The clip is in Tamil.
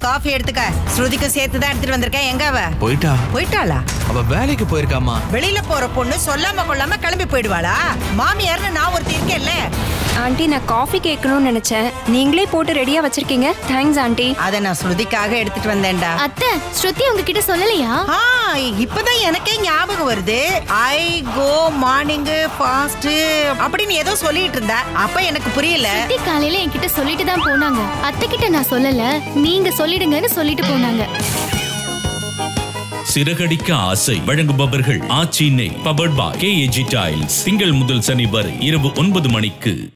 காஃபி எடுத்துக்க ஸ்ருதிக்கு சேர்த்து தான் எடுத்துட்டு வந்திருக்கேன் எங்க அவ போயிட்டா போயிட்டாளா அவ வேலைக்கு போயிருக்காமா வெளியில போற பொண்ணு சொல்லாம கொள்ளாம கிளம்பி போயிடுவாளா மாமியார்னு நான் ஒருத்தி இருக்கேன்ல ஆண்டி நான் காஃபி கேட்கணும்னு நினைச்சேன் நீங்களே போட்டு ரெடியா வச்சிருக்கீங்க தேங்க்ஸ் ஆண்டி அத நான் ஸ்ருதிக்காக எடுத்துட்டு வந்தேன்டா அத்தை ஸ்ருதி உங்ககிட்ட சொல்லலையா ஆ இப்பதான் எனக்கே ஞாபகம் வருது ஐ கோ மார்னிங் ஃபாஸ்ட் அப்படின்னு ஏதோ சொல்லிட்டு இருந்தா அப்ப எனக்கு புரியல ஸ்ருதி காலையில என்கிட்ட சொல்லிட்டு தான் போனாங்க அத்தை கிட்ட நான் சொல்லல நீங்க சொல்லிடுங்கன்னு சொல்லிட்டு போனாங்க சிறகடிக்க ஆசை வழங்குபவர்கள் ஆச்சி நெய் பவர்ட் பாய் கேஏஜி டைல்ஸ் திங்கள் முதல் சனி வரை இரவு ஒன்பது மணிக்கு